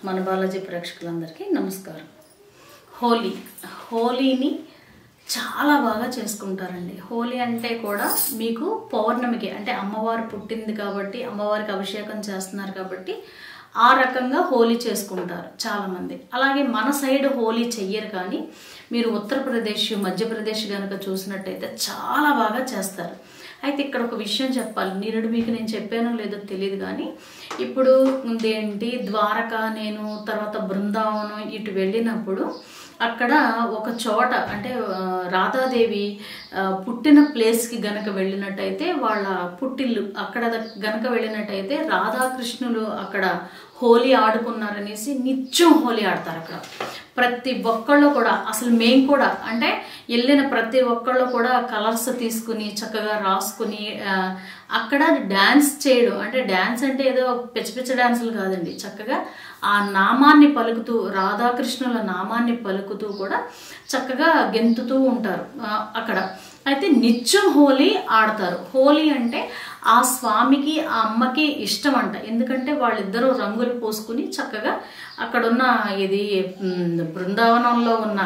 మన బాలాజీ ప్రేక్షకులందరికీ నమస్కారం హోలీ హోలీని చాలా బాగా చేసుకుంటారండి హోలీ అంటే కూడా మీకు పౌర్ణమికి అంటే అమ్మవారు పుట్టింది కాబట్టి అమ్మవారికి అభిషేకం చేస్తున్నారు కాబట్టి ఆ రకంగా హోలీ చేసుకుంటారు చాలామంది అలాగే మన సైడ్ హోలీ చెయ్యరు కానీ మీరు ఉత్తరప్రదేశ్ మధ్యప్రదేశ్ కనుక చూసినట్టయితే చాలా బాగా చేస్తారు అయితే ఇక్కడ ఒక విషయం చెప్పాలి నిరుడు మీకు నేను చెప్పానో లేదో తెలియదు కానీ ఇప్పుడు ఏంటి ద్వారక నేను తర్వాత బృందావనం ఇటు వెళ్ళినప్పుడు అక్కడ ఒక చోట అంటే ఆ, రాధాదేవి ఆ, పుట్టిన ప్లేస్కి గనక వెళ్ళినట్టయితే వాళ్ళ పుట్టిల్లు అక్కడ ద- గనక వెళ్ళినట్టయితే రాధాకృష్ణులు అక్కడ హోలీ ఆడుకున్నారనేసి నిత్యం హోలీ ఆడతారు అక్కడ ప్రతి ఒక్కళ్ళు కూడా అసలు మేము కూడా అంటే వెళ్ళిన ప్రతి ఒక్కళ్ళు కూడా కలర్స్ తీసుకుని చక్కగా రాసుకుని ఆ, అక్కడ డ్యాన్స్ చేయడం అంటే డ్యాన్స్ అంటే ఏదో పిచ్చ పిచ్చ డ్యాన్సులు కాదండి చక్కగా ఆ నామాన్ని పలుకుతూ రాధాకృష్ణుల నామాన్ని పలుకుతూ కూడా చక్కగా గెంతుతూ ఉంటారు ఆ, అక్కడ అయితే నిత్యం హోలీ ఆడతారు హోలీ అంటే ఆ స్వామికి ఆ అమ్మకి ఇష్టం అంట ఎందుకంటే వాళ్ళిద్దరూ రంగులు పోసుకుని చక్కగా అక్కడున్న ఇది మ్, బృందావనంలో ఉన్న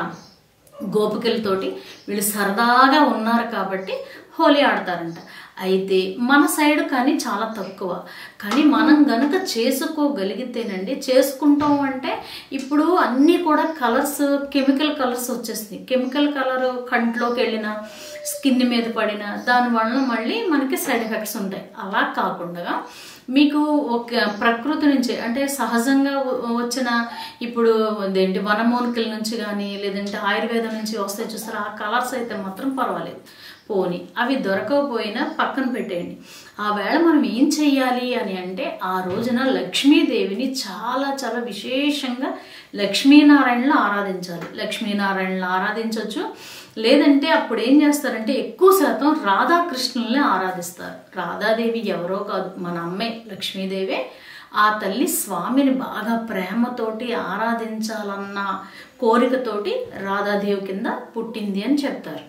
గోపికలతోటి వీళ్ళు సరదాగా ఉన్నారు కాబట్టి హోలీ ఆడతారంట అయితే మన సైడ్ కానీ చాలా తక్కువ కానీ మనం గనుక చేసుకోగలిగితేనండి చేసుకుంటాం అంటే ఇప్పుడు అన్నీ కూడా కలర్స్ కెమికల్ కలర్స్ వచ్చేస్తాయి కెమికల్ కలర్ కంట్లోకి వెళ్ళిన స్కిన్ మీద పడిన దానివల్ల మళ్ళీ మనకి సైడ్ ఎఫెక్ట్స్ ఉంటాయి అలా కాకుండా మీకు ఒక ప్రకృతి నుంచి అంటే సహజంగా వ- వచ్చిన ఇప్పుడు ఏంటి వనమూలికల నుంచి కానీ లేదంటే ఆయుర్వేదం నుంచి వస్తాయి చూస్తారా ఆ కలర్స్ అయితే మాత్రం పర్వాలేదు పోని అవి దొరకకపోయినా పక్కన పెట్టేయండి ఆ వేళ మనం ఏం చెయ్యాలి అని అంటే ఆ రోజున లక్ష్మీదేవిని చాలా చాలా విశేషంగా లక్ష్మీనారాయణలో ఆరాధించాలి లక్ష్మీనారాయణలో ఆరాధించవచ్చు లేదంటే అప్పుడు ఏం చేస్తారంటే ఎక్కువ శాతం రాధాకృష్ణుల్ని ఆరాధిస్తారు రాధాదేవి ఎవరో కాదు మన అమ్మే లక్ష్మీదేవే ఆ తల్లి స్వామిని బాగా ప్రేమతోటి ఆరాధించాలన్న కోరికతోటి రాధాదేవి కింద పుట్టింది అని చెప్తారు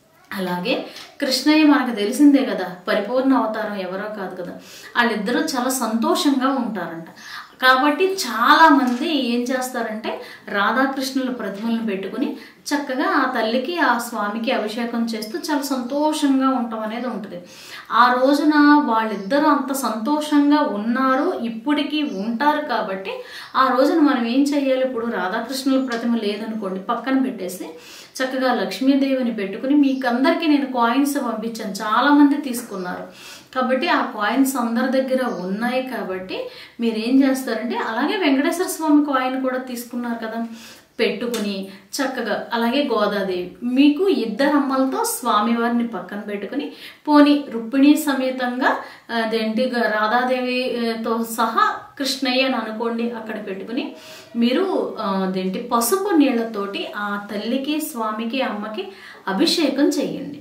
అలాగే కృష్ణయ్య మనకు తెలిసిందే కదా పరిపూర్ణ అవతారం ఎవరో కాదు కదా వాళ్ళిద్దరూ చాలా సంతోషంగా ఉంటారంట కాబట్టి చాలా మంది ఏం చేస్తారంటే రాధాకృష్ణుల ప్రతిమలను పెట్టుకుని చక్కగా ఆ తల్లికి ఆ స్వామికి అభిషేకం చేస్తూ చాలా సంతోషంగా ఉండటం అనేది ఉంటుంది ఆ రోజున వాళ్ళిద్దరూ అంత సంతోషంగా ఉన్నారు ఇప్పటికీ ఉంటారు కాబట్టి ఆ రోజున మనం ఏం చేయాలి ఇప్పుడు రాధాకృష్ణుల ప్రతిమ లేదనుకోండి పక్కన పెట్టేసి చక్కగా లక్ష్మీదేవిని పెట్టుకుని మీకు అందరికీ నేను కాయిన్స్ పంపించాను చాలా మంది తీసుకున్నారు కాబట్టి ఆ కాయిన్స్ అందరి దగ్గర ఉన్నాయి కాబట్టి మీరు ఏం చేస్తారంటే అలాగే వెంకటేశ్వర స్వామి కాయిన్ కూడా తీసుకున్నారు కదా పెట్టుకుని చక్కగా అలాగే గోదాదేవి మీకు ఇద్దరు అమ్మలతో స్వామివారిని పక్కన పెట్టుకుని పోని రుక్మిణి సమేతంగా అదేంటి గ- రాధాదేవితో సహా కృష్ణయ్య అని అనుకోండి అక్కడ పెట్టుకుని మీరు ఆ, అదేంటి పసుపు నీళ్ళతోటి ఆ తల్లికి స్వామికి అమ్మకి అభిషేకం చేయండి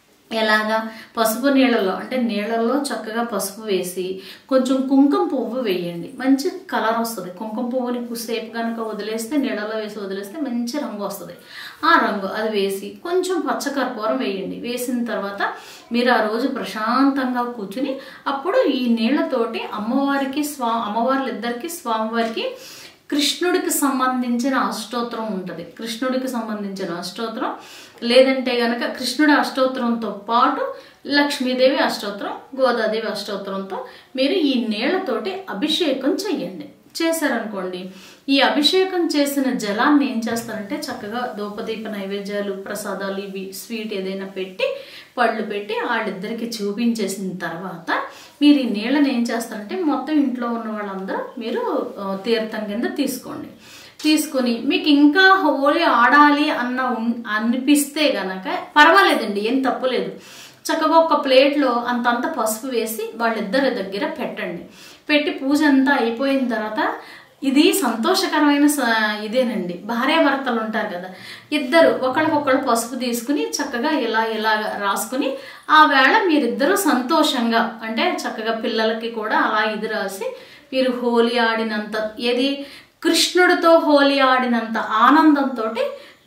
ఎలాగా పసుపు నీళ్ళలో అంటే నీళ్ళల్లో చక్కగా పసుపు వేసి కొంచెం కుంకుమ పువ్వు వేయండి మంచి కలర్ వస్తుంది కుంకుమ పువ్వుని సేపు కనుక వదిలేస్తే నీళ్ళలో వేసి వదిలేస్తే మంచి రంగు వస్తుంది ఆ రంగు అది వేసి కొంచెం పచ్చకర్పూరం వేయండి వేసిన తర్వాత మీరు ఆ రోజు ప్రశాంతంగా కూర్చుని అప్పుడు ఈ నీళ్ళతోటి అమ్మవారికి స్వా అమ్మవార్లిద్దరికి స్వామివారికి కృష్ణుడికి సంబంధించిన అష్టోత్తరం ఉంటుంది కృష్ణుడికి సంబంధించిన అష్టోత్తరం లేదంటే గనక కృష్ణుడి అష్టోత్తరంతో పాటు లక్ష్మీదేవి అష్టోత్తరం గోదాదేవి అష్టోత్తరంతో మీరు ఈ నీళ్లతోటి అభిషేకం చెయ్యండి చేశారనుకోండి ఈ అభిషేకం చేసిన జలాన్ని ఏం చేస్తారంటే చక్కగా ధూపదీప నైవేద్యాలు ప్రసాదాలు ఇవి స్వీట్ ఏదైనా పెట్టి పళ్ళు పెట్టి వాళ్ళిద్దరికి చూపించేసిన తర్వాత మీరు ఈ నీళ్ళని ఏం చేస్తారంటే మొత్తం ఇంట్లో ఉన్న వాళ్ళందరూ మీరు ఆ, తీర్థం కింద తీసుకోండి తీసుకొని మీకు ఇంకా హోలీ ఆడాలి అన్న ఉన్- అనిపిస్తే గనక పర్వాలేదండి ఏం తప్పులేదు చక్కగా ఒక ప్లేట్లో అంతంత పసుపు వేసి వాళ్ళిద్దరి దగ్గర పెట్టండి పెట్టి పూజ అంతా అయిపోయిన తర్వాత ఇది సంతోషకరమైన స- ఇదేనండి భార్యాభర్తలు ఉంటారు కదా ఇద్దరు ఒకళ్ళకొకళ్ళు పసుపు తీసుకుని చక్కగా ఇలా ఇలా రాసుకుని ఆ వేళ మీరిద్దరూ సంతోషంగా అంటే చక్కగా పిల్లలకి కూడా అలా ఇది రాసి మీరు హోలీ ఆడినంత ఏది కృష్ణుడితో హోలీ ఆడినంత ఆనందంతో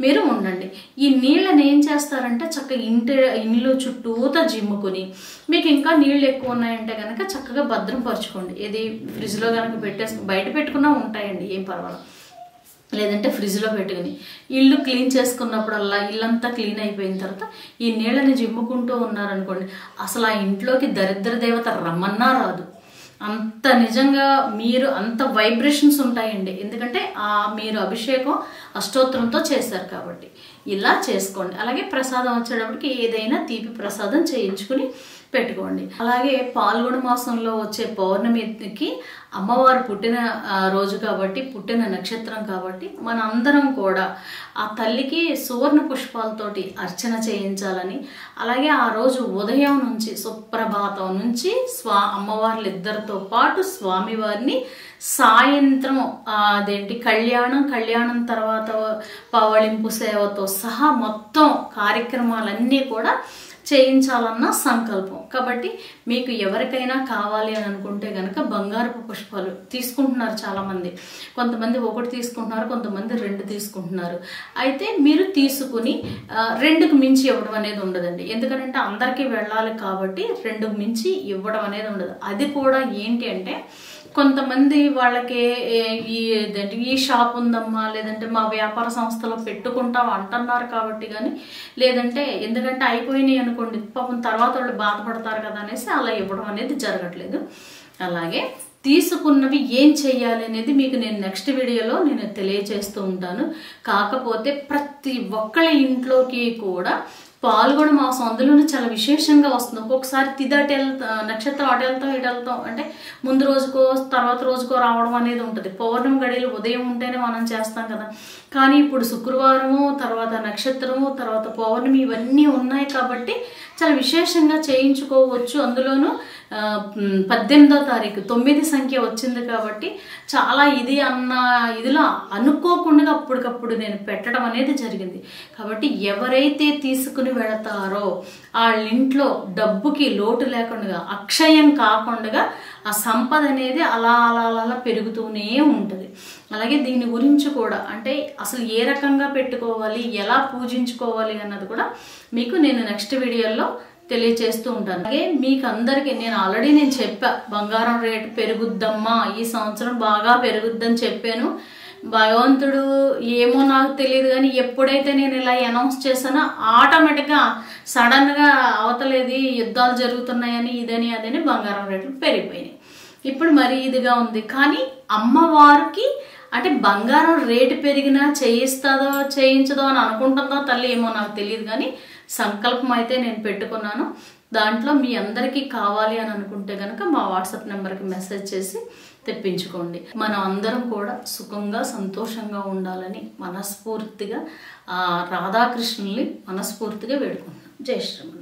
మీరు ఉండండి ఈ నీళ్ళని ఏం చేస్తారంటే చక్కగా ఇంటి ఇంట్లో చుట్టూతా జిమ్ముకుని మీకు ఇంకా నీళ్ళు ఎక్కువ ఉన్నాయంటే కనుక చక్కగా భద్రపరచుకోండి ఇది ఫ్రిడ్జ్లో కనుక పెట్టేసి బయట పెట్టుకున్నా ఉంటాయండి ఏం పర్వాలేదు లేదంటే ఫ్రిడ్జ్లో పెట్టుకుని ఇల్లు క్లీన్ చేసుకున్నప్పుడల్లా ఇల్లంతా క్లీన్ అయిపోయిన తర్వాత ఈ నీళ్ళని జిమ్ముకుంటూ ఉన్నారనుకోండి అసలు ఆ ఇంట్లోకి దరిద్ర దేవత రమ్మన్నా రాదు అంత నిజంగా మీరు అంత వైబ్రేషన్స్ ఉంటాయండి ఎందుకంటే ఆ మీరు అభిషేకం అష్టోత్తరంతో చేశారు కాబట్టి ఇలా చేసుకోండి అలాగే ప్రసాదం వచ్చేటప్పటికి ఏదైనా తీపి ప్రసాదం చేయించుకుని పెట్టుకోండి అలాగే పాల్గొన మాసంలో వచ్చే పౌర్ణమికి అమ్మవారు పుట్టిన ఆ, రోజు కాబట్టి పుట్టిన నక్షత్రం కాబట్టి మన అందరం కూడా ఆ తల్లికి సువర్ణ పుష్పాలతోటి అర్చన చేయించాలని అలాగే ఆ రోజు ఉదయం నుంచి సుప్రభాతం నుంచి స్వా అమ్మవార్లు ఇద్దరితో పాటు స్వామివారిని సాయంత్రం ఆ, అదేంటి కళ్యాణం కళ్యాణం తర్వాత పవళింపు సేవతో సహా మొత్తం కార్యక్రమాలన్నీ కూడా చేయించాలన్న సంకల్పం కాబట్టి మీకు ఎవరికైనా కావాలి అని అనుకుంటే కనుక బంగారపు పుష్పాలు తీసుకుంటున్నారు చాలామంది కొంతమంది ఒకటి తీసుకుంటున్నారు కొంతమంది రెండు తీసుకుంటున్నారు అయితే మీరు తీసుకుని ఆ, రెండుకు మించి ఇవ్వడం అనేది ఉండదండి ఎందుకంటే అందరికీ వెళ్ళాలి కాబట్టి రెండుకు మించి ఇవ్వడం అనేది ఉండదు అది కూడా ఏంటి అంటే కొంతమంది వాళ్ళకి ఏ- ఈ ఇదేంటి ఈ షాప్ ఉందమ్మా లేదంటే మా వ్యాపార సంస్థలో పెట్టుకుంటాం అంటున్నారు కాబట్టి కానీ లేదంటే ఎందుకంటే అయిపోయినాయి అనుకోండి పాపం తర్వాత వాళ్ళు బాధపడతారు కదా అనేసి అలా ఇవ్వడం అనేది జరగట్లేదు అలాగే తీసుకున్నవి ఏం చేయాలి అనేది మీకు నేను నెక్స్ట్ వీడియోలో నేను తెలియజేస్తూ ఉంటాను కాకపోతే ప్రతి ఒక్కళ్ళ ఇంట్లోకి కూడా పాల్గొన మాసం అందులోనే చాలా విశేషంగా వస్తుంది ఒక్కొక్కసారి తిది అటు వెళ్తా నక్షత్రం అటు వెళ్తాం ఇటు వెళ్తాం అంటే ముందు రోజుకో తర్వాత రోజుకో రావడం అనేది ఉంటుంది పౌర్ణమి గడియలు ఉదయం ఉంటేనే మనం చేస్తాం కదా కానీ ఇప్పుడు శుక్రవారము తర్వాత నక్షత్రము తర్వాత పౌర్ణమి ఇవన్నీ ఉన్నాయి కాబట్టి చాలా విశేషంగా చేయించుకోవచ్చు అందులోనూ ఆ, మ్, పద్దెనిమిదో తారీఖు తొమ్మిది సంఖ్య వచ్చింది కాబట్టి చాలా ఇది అన్న ఇదిలో అనుకోకుండా అప్పటికప్పుడు నేను పెట్టడం అనేది జరిగింది కాబట్టి ఎవరైతే తీసుకుని వెళతారో వాళ్ళ ఇంట్లో డబ్బుకి లోటు లేకుండా అక్షయం కాకుండా ఆ సంపద అనేది అలా అలా అలా అలా పెరుగుతూనే ఉంటుంది అలాగే దీని గురించి కూడా అంటే అసలు ఏ రకంగా పెట్టుకోవాలి ఎలా పూజించుకోవాలి అన్నది కూడా మీకు నేను నెక్స్ట్ వీడియోలో తెలియచేస్తూ ఉంటాను అలాగే మీకు అందరికీ నేను ఆల్రెడీ నేను చెప్పా బంగారం రేటు పెరుగుద్దమ్మా ఈ సంవత్సరం బాగా పెరుగుద్దని చెప్పాను భగవంతుడు ఏమో నాకు తెలియదు కానీ ఎప్పుడైతే నేను ఇలా అనౌన్స్ చేశానో ఆటోమేటిక్గా సడన్గా అవతలేది యుద్ధాలు జరుగుతున్నాయని ఇదని అదని బంగారం రేట్లు పెరిగిపోయినాయి ఇప్పుడు మరి ఇదిగా ఉంది కానీ అమ్మవారికి అంటే బంగారం రేటు పెరిగినా చేయిస్తుందో చేయించదో అని అనుకుంటుందో తల్లి ఏమో నాకు తెలియదు కానీ సంకల్పం అయితే నేను పెట్టుకున్నాను దాంట్లో మీ అందరికీ కావాలి అని అనుకుంటే కనుక మా వాట్సాప్ నెంబర్కి మెసేజ్ చేసి తెప్పించుకోండి మనం అందరం కూడా సుఖంగా సంతోషంగా ఉండాలని మనస్ఫూర్తిగా ఆ రాధాకృష్ణుల్ని మనస్ఫూర్తిగా వేడుకుంటున్నాం జై శ్రీరామ్